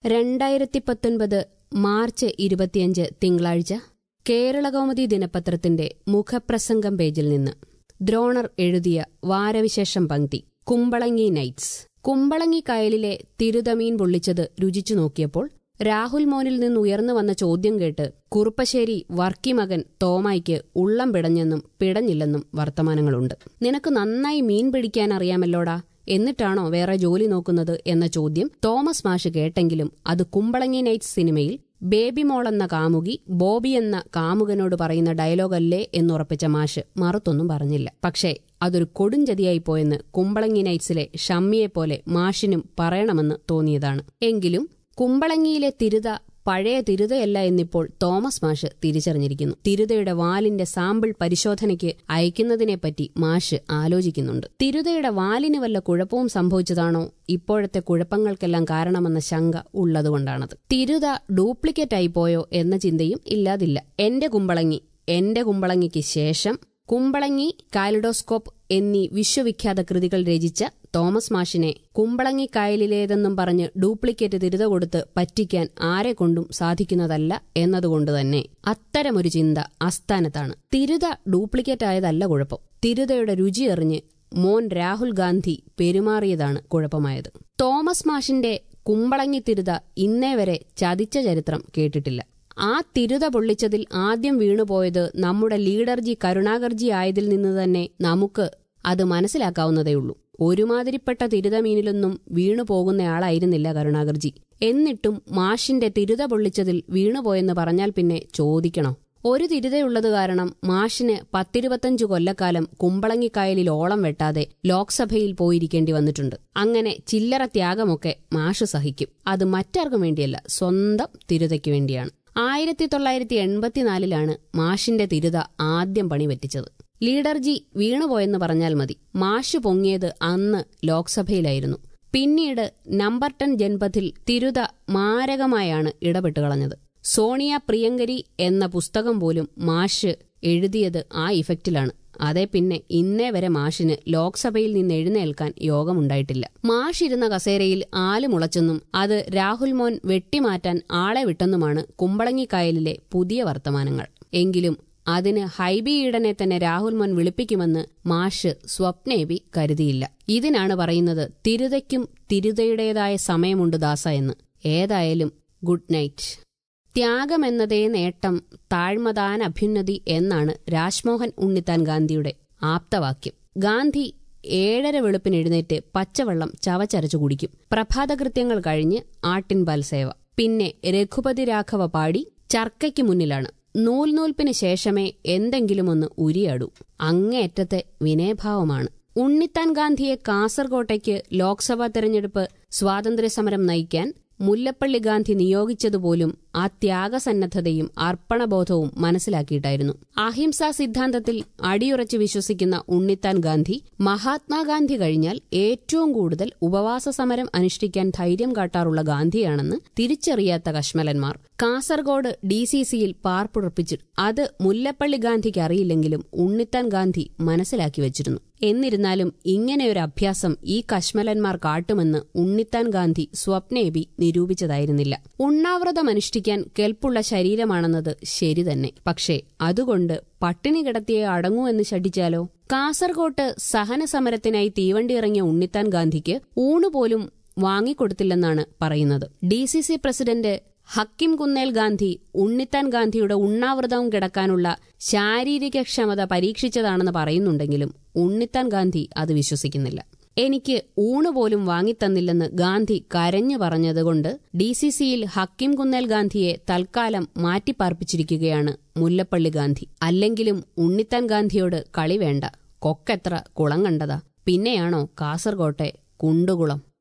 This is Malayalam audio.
രണ്ടായിരത്തി പത്തൊൻപത് മാർച്ച് ഇരുപത്തിയഞ്ച് തിങ്കളാഴ്ച കേരളകൗമുദി ദിനപത്രത്തിന്റെ മുഖപ്രസംഗം പേജിൽ നിന്ന് ദ്രോണർ എഴുതിയ വാരവിശേഷം പങ്ക്തി കുമ്പളങ്ങി നൈറ്റ്സ് കുമ്പളങ്ങി കായലിലെ തിരുതമീൻ പൊള്ളിച്ചത് രുചിച്ചു നോക്കിയപ്പോൾ രാഹുൽ മോനിൽ നിന്ന് ഉയർന്നു വന്ന ചോദ്യം കേട്ട് കുറുപ്പശ്ശേരി വർക്കി മകൻ തോമായ്ക്ക് ഉള്ളം പിടഞ്ഞെന്നും പിടഞ്ഞില്ലെന്നും വർത്തമാനങ്ങളുണ്ട് നിനക്ക് നന്നായി മീൻ പിടിക്കാൻ അറിയാമല്ലോടാ എന്നിട്ടാണോ വേറെ ജോലി നോക്കുന്നത് എന്ന ചോദ്യം തോമസ് മാഷ് കേട്ടെങ്കിലും അത് കുമ്പളങ്ങി നൈറ്റ്സ് സിനിമയിൽ ബേബി മോൾ എന്ന കാമുകി ബോബി എന്ന കാമുകനോട് പറയുന്ന ഡയലോഗല്ലേ എന്നുറപ്പിച്ച മാഷ് മറുത്തൊന്നും പറഞ്ഞില്ല പക്ഷേ അതൊരു കൊടുംചതിയായി പോയെന്ന് കുമ്പളങ്ങി നൈറ്റ്സിലെ ഷമ്മിയെപ്പോലെ മാഷിനും പറയണമെന്ന് തോന്നിയതാണ് എങ്കിലും കുമ്പളങ്ങിയിലെ തിരുത പഴയ തിരുതയല്ല എന്നിപ്പോൾ തോമസ് മാഷ് തിരിച്ചറിഞ്ഞിരിക്കുന്നു തിരുതയുടെ വാലിന്റെ സാമ്പിൾ പരിശോധനയ്ക്ക് അയക്കുന്നതിനെപ്പറ്റി മാഷ് ആലോചിക്കുന്നുണ്ട് തിരുതയുടെ വാലിന് വല്ല കുഴപ്പവും സംഭവിച്ചതാണോ ഇപ്പോഴത്തെ കുഴപ്പങ്ങൾക്കെല്ലാം കാരണമെന്ന ശങ്ക ഉള്ളതുകൊണ്ടാണത് തിരുത ഡ്യൂപ്ലിക്കേറ്റ് ആയിപ്പോയോ എന്ന ചിന്തയും ഇല്ലാതില്ല എന്റെ കുമ്പളങ്ങി എന്റെ കുമ്പളങ്ങിക്ക് ശേഷം കുമ്പളങ്ങി കാലിഡോസ്കോപ്പ് എന്നീ വിശ്വവിഖ്യാത കൃതികൾ രചിച്ച തോമസ് മാഷിനെ കുമ്പളങ്ങി കായലിലേതെന്നും പറഞ്ഞ് ഡ്യൂപ്ലിക്കേറ്റ് തിരുത കൊടുത്ത് പറ്റിക്കാൻ ആരെക്കൊണ്ടും സാധിക്കുന്നതല്ല എന്നതുകൊണ്ട് തന്നെ അത്തരമൊരു ചിന്ത അസ്ഥാനത്താണ് തിരുത ഡ്യൂപ്ലിക്കേറ്റ് ആയതല്ല കുഴപ്പം തിരുതയുടെ രുചി എറിഞ്ഞ് മോൻ രാഹുൽ ഗാന്ധി പെരുമാറിയതാണ് കുഴപ്പമായത് തോമസ് മാഷിന്റെ കുമ്പളങ്ങി തിരുത ഇന്നേ വരെ ചതിച്ച ചരിത്രം കേട്ടിട്ടില്ല ആ തിരുത പൊള്ളിച്ചതിൽ ആദ്യം വീണുപോയത് നമ്മുടെ ലീഡർജി കരുണാകർജി ആയതിൽ നിന്ന് തന്നെ നമുക്ക് അത് മനസ്സിലാക്കാവുന്നതേയുള്ളൂ ഒരുമാതിരിപ്പെട്ട തിരുതമീനിലൊന്നും വീണു പോകുന്നയാളായിരുന്നില്ല കരുണാകർജി എന്നിട്ടും മാഷിന്റെ തിരുത പൊള്ളിച്ചതിൽ വീണുപോയെന്ന് പറഞ്ഞാൽ പിന്നെ ചോദിക്കണോ ഒരു തിരുതയുള്ളത് കാരണം മാഷിന് പത്തിരുപത്തഞ്ചു കൊല്ലക്കാലം കുമ്പളങ്ങിക്കായലിൽ ഓളം വെട്ടാതെ ലോക്സഭയിൽ പോയിരിക്കേണ്ടി വന്നിട്ടുണ്ട് അങ്ങനെ ചില്ലറ ത്യാഗമൊക്കെ മാഷ് സഹിക്കും അത് മറ്റാർക്കും വേണ്ടിയല്ല സ്വന്തം തിരുതയ്ക്ക് വേണ്ടിയാണ് ആയിരത്തി തൊള്ളായിരത്തി എൺപത്തിനാലിലാണ് മാഷിന്റെ തിരുത ആദ്യം പണി പറ്റിച്ചത് ലീഡർജി വീണുപോയെന്ന് പറഞ്ഞാൽ മതി മാഷ് പൊങ്ങിയത് അന്ന് ലോക്സഭയിലായിരുന്നു പിന്നീട് നമ്പർ ടെൻ ജൻപഥിൽ തിരുത മാരകമായാണ് ഇടപെട്ട് കളഞ്ഞത് സോണിയ പ്രിയങ്കരി എന്ന പുസ്തകം പോലും മാഷ് എഴുതിയത് ആ ഇഫക്റ്റിലാണ് അതേ പിന്നെ ഇന്നേ വരെ മാഷിന് ലോക്സഭയിൽ നിന്ന് എഴുന്നേൽക്കാൻ യോഗമുണ്ടായിട്ടില്ല മാഷിരുന്ന കസേരയിൽ ആല് മുളച്ചെന്നും അത് രാഹുൽ മോൻ വെട്ടിമാറ്റാൻ ആളെ വിട്ടെന്നുമാണ് കുമ്പളങ്ങിക്കായലിലെ പുതിയ വർത്തമാനങ്ങൾ എങ്കിലും അതിന് ഹൈബി ഈഡനെ തന്നെ രാഹുൽ മോൻ വിളിപ്പിക്കുമെന്ന് മാഷ് സ്വപ്നേബി കരുതിയില്ല ഇതിനാണ് പറയുന്നത് തിരുതയ്ക്കും തിരുതയുടേതായ സമയമുണ്ട് ദാസ എന്ന് ഏതായാലും ഗുഡ് നൈറ്റ് ത്യാഗമെന്നതേ നേട്ടം താഴ്മതാൻ അഭ്യുന്നതി എന്നാണ് രാജ്മോഹൻ ഉണ്ണിത്താൻ ഗാന്ധിയുടെ ആപ്തവാക്യം ഗാന്ധി ഏഴര വെളുപ്പിന് എഴുന്നേറ്റ് പച്ചവെള്ളം ചവച്ചരച്ചു കുടിക്കും പ്രഭാതകൃത്യങ്ങൾ കഴിഞ്ഞ് ആട്ടിൻപാൽ സേവ പിന്നെ രഘുപതി രാഘവ പാടി ചർക്കയ്ക്ക് മുന്നിലാണ് നൂൽനൂൽപ്പിന് ശേഷമേ എന്തെങ്കിലുമൊന്ന് ഉരിയാടൂ അങ്ങേയറ്റത്തെ വിനയഭാവമാണ് ഉണ്ണിത്താൻ ഗാന്ധിയെ കാസർകോട്ടയ്ക്ക് ലോക്സഭാ തെരഞ്ഞെടുപ്പ് സ്വാതന്ത്ര്യസമരം നയിക്കാൻ മുല്ലപ്പള്ളി ഗാന്ധി നിയോഗിച്ചതുപോലും ആ ത്യാഗസന്നദ്ധതയും അർപ്പണബോധവും മനസ്സിലാക്കിയിട്ടായിരുന്നു അഹിംസാ സിദ്ധാന്തത്തിൽ അടിയുറച്ച് വിശ്വസിക്കുന്ന ഉണ്ണിത്താൻ ഗാന്ധി മഹാത്മാഗാന്ധി കഴിഞ്ഞാൽ ഏറ്റവും കൂടുതൽ ഉപവാസ സമരം അനുഷ്ഠിക്കാൻ ധൈര്യം കാട്ടാറുള്ള ഗാന്ധിയാണെന്ന് തിരിച്ചറിയാത്ത കശ്മലന്മാർ കാസർഗോഡ് ഡി സി സിയിൽ പാർപ്പുറപ്പിച്ചു അത് മുല്ലപ്പള്ളി ഗാന്ധിക്ക് അറിയില്ലെങ്കിലും ഉണ്ണിത്താൻ ഗാന്ധി മനസ്സിലാക്കി വച്ചിരുന്നു എന്നിരുന്നാലും ഇങ്ങനെയൊരു അഭ്യാസം ഈ കശ്മലന്മാർ കാട്ടുമെന്ന് ഉണ്ണിത്താൻ ഗാന്ധി സ്വപ്നേബി നിരൂപിച്ചതായിരുന്നില്ല ഉണ്ണാവ്രതം അനുഷ്ഠിക്കാൻ കെൽപ്പുള്ള ശരീരമാണെന്നത് ശരി തന്നെ പക്ഷേ അതുകൊണ്ട് പട്ടിണി കിടത്തിയെ അടങ്ങൂ എന്ന് ശഠിച്ചാലോ കാസർകോട്ട് സഹന സമരത്തിനായി തീവണ്ടി ഇറങ്ങിയ ഉണ്ണിത്താൻ ഗാന്ധിക്ക് ഊണുപോലും വാങ്ങിക്കൊടുത്തില്ലെന്നാണ് പറയുന്നത് D C C president Hakim Kunnel Gandhi Unnithan ഗാന്ധിയുടെ ഉണ്ണാവ്രതവും കിടക്കാനുള്ള ശാരീരിക ക്ഷമത പരീക്ഷിച്ചതാണെന്ന് പറയുന്നുണ്ടെങ്കിലും ഉണ്ണിത്താൻ ഗാന്ധി അത് വിശ്വസിക്കുന്നില്ല എനിക്ക് ഊണ് പോലും വാങ്ങിത്തന്നില്ലെന്ന് ഗാന്ധി കരഞ്ഞു പറഞ്ഞതുകൊണ്ട് ഡി സി സിയിൽ ഹക്കിം കുന്നേൽ ഗാന്ധിയെ തൽക്കാലം മാറ്റിപ്പാർപ്പിച്ചിരിക്കുകയാണ് മുല്ലപ്പള്ളി ഗാന്ധി അല്ലെങ്കിലും ഉണ്ണിത്താൻ ഗാന്ധിയോട് കളി വേണ്ട കൊക്കെത്ര കുളം കണ്ടതാ പിന്നെയാണോ കാസർകോട്ടെ കുണ്ടുകുളം